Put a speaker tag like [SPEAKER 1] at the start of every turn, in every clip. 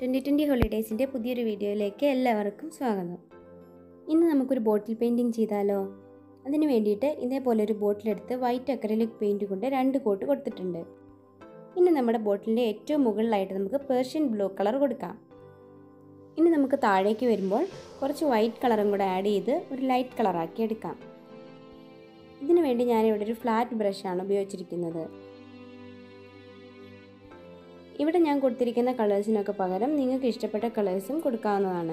[SPEAKER 1] twenty twenty ഹോളിഡേയ്സിൻ്റെ പുതിയൊരു വീഡിയോയിലേക്ക് എല്ലാവർക്കും സ്വാഗതം ഇന്ന് നമുക്കൊരു ബോട്ടിൽ പെയിൻറ്റിങ് ചെയ്താലോ അതിന് വേണ്ടിയിട്ട് ഇതേപോലെ ഒരു ബോട്ടിലെടുത്ത് വൈറ്റ് അക്രലിക് പെയിൻറ്റ് കൊണ്ട് രണ്ട് കോട്ട് കൊടുത്തിട്ടുണ്ട് ഇനി നമ്മുടെ ബോട്ടിലിൻ്റെ ഏറ്റവും മുകളിലായിട്ട് നമുക്ക് പേർഷ്യൻ ബ്ലൂ കളർ കൊടുക്കാം ഇനി നമുക്ക് താഴേക്ക് വരുമ്പോൾ കുറച്ച് വൈറ്റ് കളറും കൂടെ ആഡ് ചെയ്ത് ഒരു ലൈറ്റ് കളറാക്കി എടുക്കാം ഇതിനു വേണ്ടി ഞാനിവിടെ ഒരു ഫ്ലാറ്റ് ബ്രഷാണ് ഉപയോഗിച്ചിരിക്കുന്നത് ഇവിടെ ഞാൻ കൊടുത്തിരിക്കുന്ന കളേഴ്സിനൊക്കെ പകരം നിങ്ങൾക്ക് ഇഷ്ടപ്പെട്ട കളേഴ്സും കൊടുക്കാവുന്നതാണ്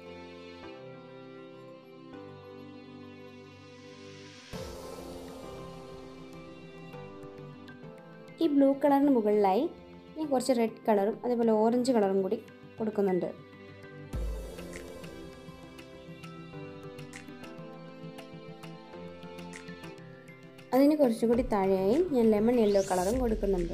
[SPEAKER 1] ഈ ബ്ലൂ കളറിന് മുകളിലായി ഞാൻ കുറച്ച് റെഡ് കളറും അതേപോലെ ഓറഞ്ച് കളറും കൂടി കൊടുക്കുന്നുണ്ട് അതിന് കുറച്ചുകൂടി താഴെയായി ഞാൻ ലെമൺ യെല്ലോ കളറും കൊടുക്കുന്നുണ്ട്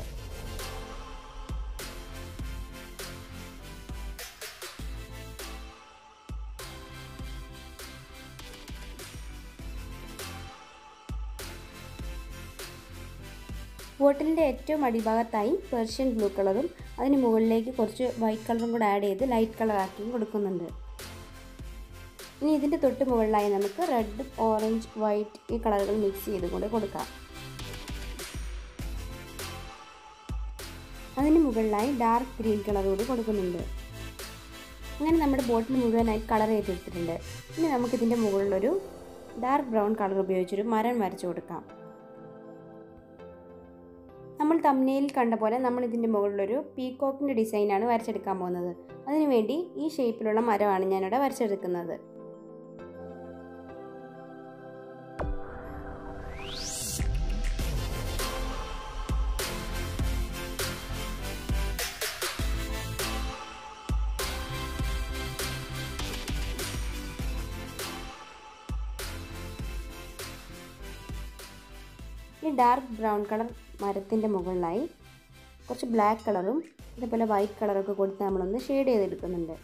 [SPEAKER 1] ബോട്ടിലിൻ്റെ ഏറ്റവും അടിഭാഗത്തായി പേർഷ്യൻ ബ്ലൂ കളറും അതിന് മുകളിലേക്ക് കുറച്ച് വൈറ്റ് കളറും കൂടെ ആഡ് ചെയ്ത് ലൈറ്റ് കളറാക്കിയും കൊടുക്കുന്നുണ്ട് ഇനി ഇതിൻ്റെ തൊട്ട് മുകളിലായി നമുക്ക് റെഡ് ഓറഞ്ച് വൈറ്റ് ഈ കളറുകൾ മിക്സ് ചെയ്ത് കൂടെ കൊടുക്കാം അതിന് മുകളിലായി ഡാർക്ക് ഗ്രീൻ കളർ കൂടി കൊടുക്കുന്നുണ്ട് അങ്ങനെ നമ്മുടെ ബോട്ടിൽ മുഴുവനായി കളർ ചെയ്തെടുത്തിട്ടുണ്ട് ഇനി നമുക്കിതിൻ്റെ മുകളിലൊരു ഡാർക്ക് ബ്രൗൺ കളർ ഉപയോഗിച്ചൊരു മരം വരച്ചു കൊടുക്കാം നമ്മൾ തമ്നയിൽ കണ്ട പോലെ നമ്മൾ ഇതിൻ്റെ മുകളിലൊരു പീകോക്കിൻ്റെ ഡിസൈനാണ് വരച്ചെടുക്കാൻ പോകുന്നത് അതിനുവേണ്ടി ഈ ഷേപ്പിലുള്ള മരമാണ് ഞാനിവിടെ വരച്ചെടുക്കുന്നത് ഈ ഡാർക്ക് ബ്രൗൺ കളർ മരത്തിൻ്റെ മുകളിലായി കുറച്ച് ബ്ലാക്ക് കളറും അതേപോലെ വൈറ്റ് കളറൊക്കെ കൊടുത്ത് നമ്മളൊന്ന് ഷെയ്ഡ് ചെയ്തെടുക്കുന്നുണ്ട്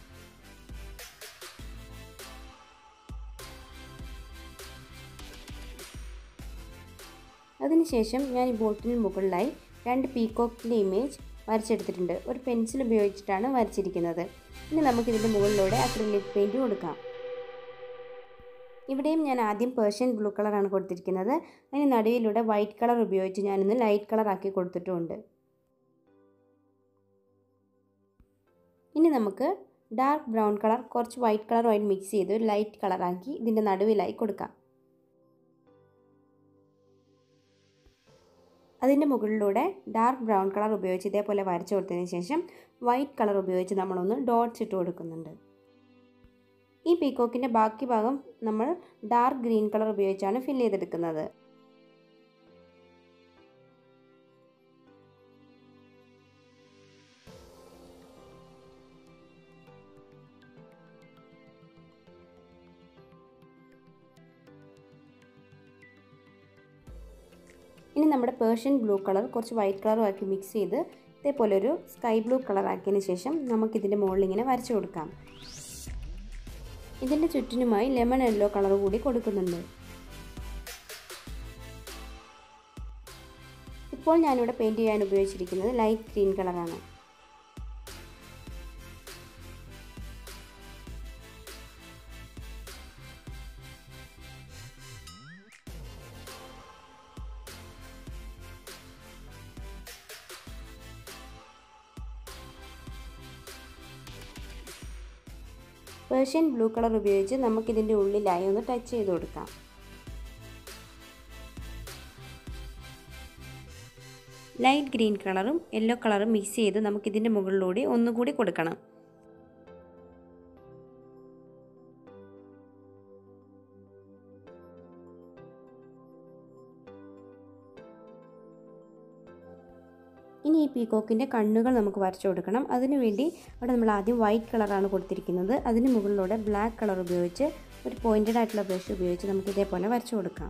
[SPEAKER 1] അതിനുശേഷം ഞാൻ ഈ ബോട്ടിന് മുകളിലായി രണ്ട് പീകോക്കിൻ്റെ ഇമേജ് വരച്ചെടുത്തിട്ടുണ്ട് ഒരു പെൻസിൽ ഉപയോഗിച്ചിട്ടാണ് വരച്ചിരിക്കുന്നത് ഇനി നമുക്കിതിൻ്റെ മുകളിലൂടെ അക്രിലിക് പെയിൻറ്റ് കൊടുക്കാം ഇവിടെയും ഞാൻ ആദ്യം പേർഷ്യൻ ബ്ലൂ കളറാണ് കൊടുത്തിരിക്കുന്നത് അതിന് നടുവിലൂടെ വൈറ്റ് കളർ ഉപയോഗിച്ച് ഞാനിന്ന് ലൈറ്റ് കളർ ആക്കി കൊടുത്തിട്ടുമുണ്ട് ഇനി നമുക്ക് ഡാർക്ക് ബ്രൗൺ കളർ കുറച്ച് വൈറ്റ് കളറുമായിട്ട് മിക്സ് ചെയ്ത് ഒരു ലൈറ്റ് കളറാക്കി ഇതിൻ്റെ നടുവിലായി കൊടുക്കാം അതിൻ്റെ മുകളിലൂടെ ഡാർക്ക് ബ്രൗൺ കളർ ഉപയോഗിച്ച് ഇതേപോലെ വരച്ചു കൊടുത്തതിന് ശേഷം വൈറ്റ് കളർ ഉപയോഗിച്ച് നമ്മളൊന്ന് ഡോട്ട്സ് ഇട്ട് കൊടുക്കുന്നുണ്ട് ഈ പീക്കോക്കിൻ്റെ ബാക്കി ഭാഗം നമ്മൾ ഡാർക്ക് ഗ്രീൻ കളർ ഉപയോഗിച്ചാണ് ഫിൽ ചെയ്തെടുക്കുന്നത് ഇനി നമ്മുടെ പേർഷ്യൻ ബ്ലൂ കളർ കുറച്ച് വൈറ്റ് കളറും ആക്കി മിക്സ് ചെയ്ത് ഇതേപോലെ ഒരു സ്കൈ ബ്ലൂ കളർ ആക്കിയതിന് ശേഷം നമുക്കിതിൻ്റെ മുകളിൽ ഇങ്ങനെ വരച്ചു കൊടുക്കാം ഇതിൻ്റെ ചുറ്റിനുമായി ലെമൺ യെല്ലോ കളർ കൂടി കൊടുക്കുന്നുണ്ട് ഇപ്പോൾ ഞാനിവിടെ പെയിൻറ് ചെയ്യാൻ ഉപയോഗിച്ചിരിക്കുന്നത് ലൈറ്റ് ഗ്രീൻ കളറാണ് പേർഷ്യൻ ബ്ലൂ കളർ ഉപയോഗിച്ച് നമുക്കിതിൻ്റെ ഉള്ളിലായി ഒന്ന് ടച്ച് ചെയ്ത് കൊടുക്കാം ലൈറ്റ് ഗ്രീൻ കളറും യെല്ലോ കളറും മിക്സ് ചെയ്ത് നമുക്കിതിൻ്റെ മുകളിലൂടെ ഒന്നുകൂടി കൊടുക്കണം ഇനി ഈ പീകോക്കിൻ്റെ കണ്ണുകൾ നമുക്ക് വരച്ചു കൊടുക്കണം അതിനുവേണ്ടി അവിടെ നമ്മൾ ആദ്യം വൈറ്റ് കളറാണ് കൊടുത്തിരിക്കുന്നത് അതിന് മുകളിലൂടെ ബ്ലാക്ക് കളർ ഉപയോഗിച്ച് ഒരു പോയിൻറ്റഡ് ആയിട്ടുള്ള ബ്രഷ് ഉപയോഗിച്ച് നമുക്ക് ഇതേപോലെ വരച്ചു കൊടുക്കാം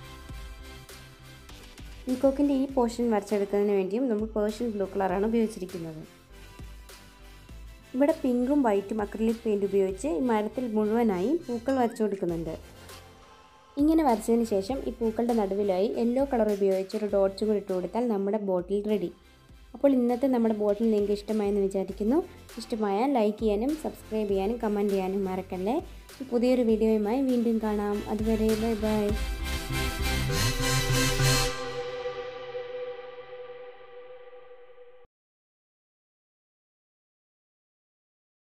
[SPEAKER 1] പീകോക്കിൻ്റെ ഈ പോർഷൻ വരച്ചെടുക്കുന്നതിന് വേണ്ടിയും നമ്മൾ പേർഷ്യൻ ബ്ലൂ കളറാണ് ഉപയോഗിച്ചിരിക്കുന്നത് ഇവിടെ പിങ്കും വൈറ്റും അക്രിലിക് പെയിൻറ് ഉപയോഗിച്ച് ഈ മരത്തിൽ മുഴുവനായി പൂക്കൾ വരച്ചു കൊടുക്കുന്നുണ്ട് ഇങ്ങനെ വരച്ചതിന് ശേഷം ഈ പൂക്കളുടെ നടുവിലായി യെല്ലോ കളർ ഉപയോഗിച്ച് ഒരു ഡോട്ട്സ് കൂടി ഇട്ട് കൊടുത്താൽ നമ്മുടെ ബോട്ടിൽ റെഡി അപ്പോൾ ഇന്നത്തെ നമ്മുടെ ബോട്ടിൽ നിങ്ങൾക്ക് ഇഷ്ടമായെന്ന് വിചാരിക്കുന്നു ഇഷ്ടമായാൽ ലൈക്ക് ചെയ്യാനും സബ്സ്ക്രൈബ് ചെയ്യാനും കമൻറ്റ് ചെയ്യാനും മറക്കല്ലേ പുതിയൊരു വീഡിയോയുമായി വീണ്ടും കാണാം അതുവരെ ബൈ ബൈ